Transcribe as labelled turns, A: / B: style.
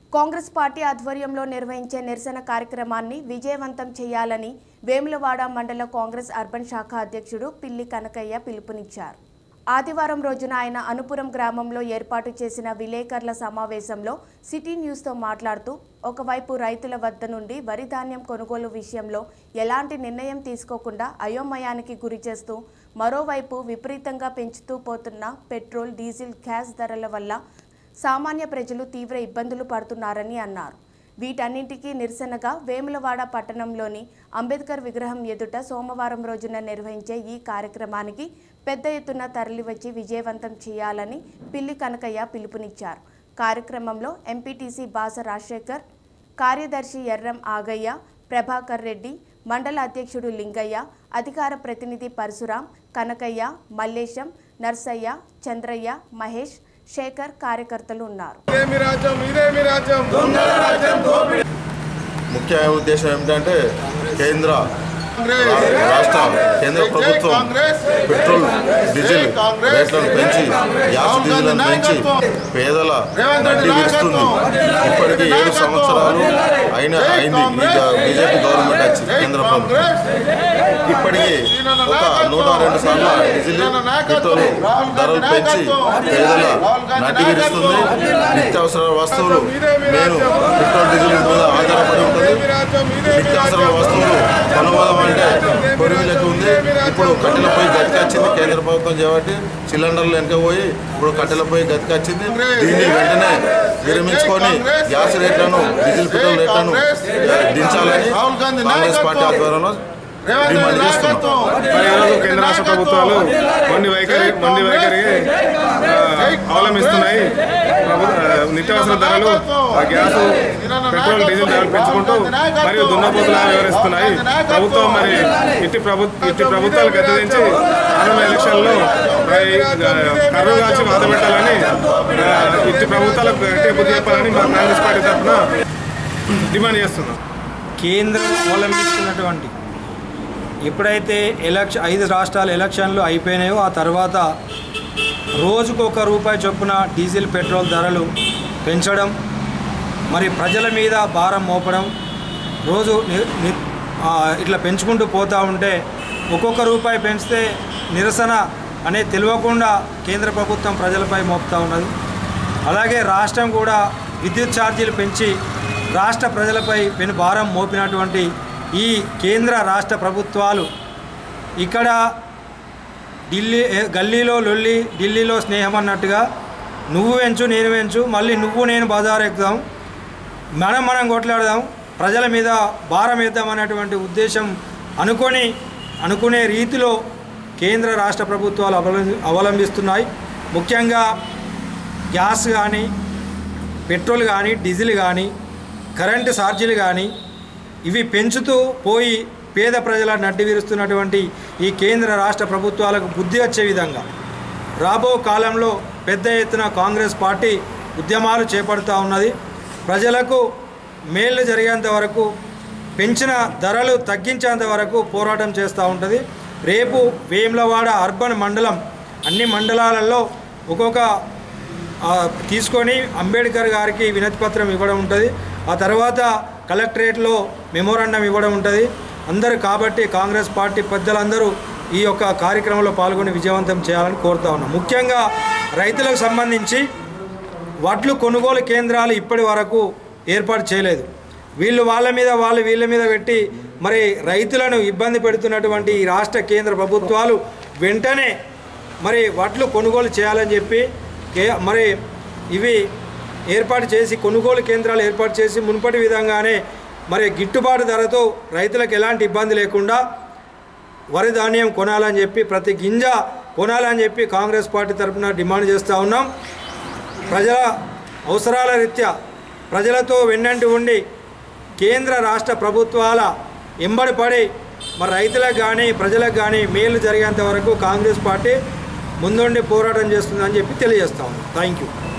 A: Congress party ఆధ్వర్యంలో నిర్వహించే నిరసన కార్యక్రమాన్ని విజయవంతం చేయాలని వేములవాడ మండల కాంగ్రెస్ అర్బన్ శాఖ అధ్యక్షుడు పిల్లి కనకయ్య పిలుపునిచ్చారు ఆదివారం రోజున ఆయన అనుపురం గ్రామంలో ఏర్పాటు చేసిన విలేకరుల సమావేశంలో సిటీ న్యూస్తో మాట్లాడుతూ ఒకవైపు రైతుల వద్ద నుండి వరి ధాన్యం కొనుగోలు విషయంలో ఎలాంటి నిర్ణయం తీసుకోకుండా అయోమయానికి గురి చేస్తూ మరోవైపు విపరీతంగా పెంచుతూ పోతున్న పెట్రోల్ డీజిల్ గ్యాస్ ధరల వల్ల సామాన్య ప్రజలు తీవ్ర ఇబ్బందులు పడుతున్నారని అన్నారు వీటన్నింటికీ నిరసనగా వేములవాడ పట్టణంలోని అంబేద్కర్ విగ్రహం ఎదుట సోమవారం రోజున నిర్వహించే ఈ కార్యక్రమానికి పెద్ద ఎత్తున తరలివచ్చి విజయవంతం చేయాలని పిల్లి కనకయ్య పిలుపునిచ్చారు కార్యక్రమంలో ఎంపీటీసీ బాస రాజశేఖర్ కార్యదర్శి ఎర్రం ఆగయ్య ప్రభాకర్ రెడ్డి మండల అధ్యక్షుడు లింగయ్య అధికార ప్రతినిధి పరశురాం కనకయ్య మల్లేశం నర్సయ్య చంద్రయ్య మహేష్ శేఖర్ కార్యకర్తలు ఉన్నారు
B: ఇదేమి రాజ్యం ఇదేమి రాజ్యం
C: ముఖ్య ఉద్దేశం ఏమిటంటే కేంద్ర
B: కాంగ్రెస్
C: రాష్ట్ర కేంద్ర
B: జై
C: ప్రభుత్వం
B: కాంగ్రెస్
C: పెట్రోల్ డీజిల్
B: జై కాంగ్రెస్
C: రేట్లను పెంచి గ్యాస్
B: రాహుల్ గాంధీ
C: డీజిల్ను పెంచి
B: నాయకత్వం.
C: పేదల
B: రేవంత్ రెడ్డి
C: నడ్డి విరుస్తుంది
B: నాయకత్వం.
C: ఇప్పటికి ఏడు
B: నాయకత్వం.
C: సంవత్సరాలు అయిన
B: జై
C: అయింది ఈ
B: కాంగ్రెస్.
C: బీజేపీ గవర్నమెంట్ వచ్చి
B: జై
C: కేంద్ర ప్రభుత్వం
B: కాంగ్రెస్
C: ఇప్పటికీ
B: ఈయన
C: ఒక
B: నాయకత్వం.
C: నూట రెండు సార్లు డీజిల్
B: ఈయన నాయకత్వం.
C: పెట్రోల్
B: రాహుల్ గాంధీ
C: ధరలు పెంచి
B: నాయకత్వం.
C: పేదల
B: రాహుల్ గాంధీ
C: నడ్డి విరుస్తుంది
B: నాయకత్వం.
C: నిత్యావసర వస్తువులు
B: ఇదేమి
C: నేను
B: రాజ్యం.
C: పెట్రోల్ డీజిల్ మీద ఆధారపడి ఉంటుంది
B: ఇదేమి రాజ్యం ఇదేమి
C: నిత్యావసర
B: రాజ్యం
C: వస్తువులు కొనుగోలు అంటే పొరుగులకు ఉంది ఇప్పుడు కట్టెల పొయ్యి గతికొచ్చింది కేంద్ర ప్రభుత్వం చేపట్టి సిలిండర్లు వెనక పోయి ఇప్పుడు కట్టెల పొయ్యి గతికొచ్చింది దీన్ని వెంటనే విరమించుకొని గ్యాస్ రేట్లను డీజిల్ పెట్రోల్ రేట్లను దించాలని
B: రాహుల్ గాంధీ
C: కాంగ్రెస్ పార్టీ
B: నాయకత్వం.
C: ఆధ్వర్యంలో
B: రేవంత్
C: డిమాండ్
B: రెడ్డి
C: చేస్తున్నాం
B: నాయకత్వం
D: మరి ఈరోజు కేంద్ర రాష్ట్ర ప్రభుత్వాలు మొండి వైఖరి మొండి వైఖరి ఆ, అవలంబిస్తున్నాయి ప్రభు- ఆ, నిత్యావసర ధరలు ఆ, గ్యాస్ పెట్రోల్ డీజిల్ ధరలు పెంచుకుంటూ మరియు దున్నపోతులా వివరిస్తున్నాయి ప్రభుత్వం మరి ఇట్టి ప్రభు ఇట్టి ప్రభుత్వాలు గద్దెదించి రానున్న ఎలక్షన్లో మరి, ఆ, కర్రు కాల్చి బాధ పెట్టాలని ఆ, ఇట్టి ప్రభుత్వాలకు గట్టిగా బుద్ధి చెప్పాలని మా కాంగ్రెస్ పార్టీ తరఫున డిమాండ్ చేస్తున్నాం
E: కేంద్రం అవలంబిస్తున్నటువంటి ఎప్పుడైతే ఎలక్షన్ ఐదు రాష్ట్రాల ఎలక్షన్లు అయిపోయినాయో ఆ తర్వాత రోజుకు ఒక రూపాయి చొప్పున డీజిల్ పెట్రోల్ ధరలు పెంచడం మరి ప్రజల మీద భారం మోపడం రోజు ని- ని- ఆ, ఇట్లా పెంచుకుంటూ పోతూ ఉంటే ఒక్కొక్క రూపాయి పెంచితే నిరసన అనేది తెలియకుండా కేంద్ర ప్రభుత్వం ప్రజలపై మోపుతూ ఉన్నది అలాగే రాష్ట్రం కూడా విద్యుత్ ఛార్జీలు పెంచి రాష్ట్ర ప్రజలపై పెను భారం మోపినటువంటి ఈ కేంద్ర రాష్ట్ర ప్రభుత్వాలు ఇక్కడ ఢిల్లీ ఏ- గల్లీలో లొల్లి ఢిల్లీలో స్నేహం అన్నట్టుగా నువ్వు వెంచు నేను వెంచు మళ్ళీ నువ్వు నేను బజార్ ఎక్కుదాం మనం మనం కొట్లాడదాం ప్రజల మీద భారం వేద్దాం అనేటువంటి ఉద్దేశం అనుకొని అనుకునే రీతిలో కేంద్ర రాష్ట్ర ప్రభుత్వాలు అవలంబి అవలంబిస్తున్నాయి ముఖ్యంగా గ్యాస్ కానీ పెట్రోల్ కానీ డీజిల్ కానీ కరెంటు ఛార్జీలు కానీ ఇవి పెంచుతూ పోయి పేద ప్రజల నడ్డి విరుస్తున్నటువంటి ఈ కేంద్ర రాష్ట్ర ప్రభుత్వాలకు బుద్ధి వచ్చే విధంగా రాబో కాలంలో పెద్ద ఎత్తున కాంగ్రెస్ పార్టీ ఉద్యమాలు చేపడుతూ ఉన్నది ప్రజలకు మేలు జరిగేంత వరకు పెంచిన ధరలు తగ్గించేంత వరకు పోరాటం చేస్తూ ఉంటుంది రేపు వేములవాడ అర్బన్ మండలం అన్ని మండలాలలో ఒక్కొక్క ఆ, తీసుకొని అంబేద్కర్ గారికి వినతి పత్రం ఇవ్వడం ఉంటుంది ఆ తర్వాత కలెక్టరేట్లో మెమోరాండం ఇవ్వడం ఉంటుంది అందరూ కాబట్టి కాంగ్రెస్ పార్టీ పెద్దలందరూ ఈ యొక్క కార్యక్రమంలో పాల్గొని విజయవంతం చేయాలని కోరుతా ఉన్నాం ముఖ్యంగా రైతులకు సంబంధించి వడ్లు కొనుగోలు కేంద్రాలు ఇప్పటి వరకు ఏర్పాటు చేయలేదు వీళ్ళు వాళ్ళ మీద వాళ్ళు వీళ్ళ మీద పెట్టి మరి రైతులను ఇబ్బంది పెడుతున్నటువంటి ఈ రాష్ట్ర కేంద్ర ప్రభుత్వాలు వెంటనే మరి వడ్లు కొనుగోలు చేయాలని చెప్పి కే మరి ఇవి ఏర్పాటు చేసి కొనుగోలు కేంద్రాలు ఏర్పాటు చేసి మునుపటి విధంగానే మరి గిట్టుబాటు ధరతో రైతులకు ఎలాంటి ఇబ్బంది లేకుండా వరి ధాన్యం కొనాలని చెప్పి ప్రతి గింజ కొనాలని చెప్పి కాంగ్రెస్ పార్టీ తరఫున డిమాండ్ చేస్తూ ఉన్నాం ప్రజల అవసరాల రీత్యా ప్రజలతో వెన్నంటి ఉండి కేంద్ర రాష్ట్ర ప్రభుత్వాల ఎంబడి పడి మరి రైతులకు కానీ ప్రజలకు కానీ మేలు జరిగేంత వరకు కాంగ్రెస్ పార్టీ ముందుండి పోరాటం చేస్తుందని చెప్పి తెలియజేస్తా ఉన్నాం థ్యాంక్ యూ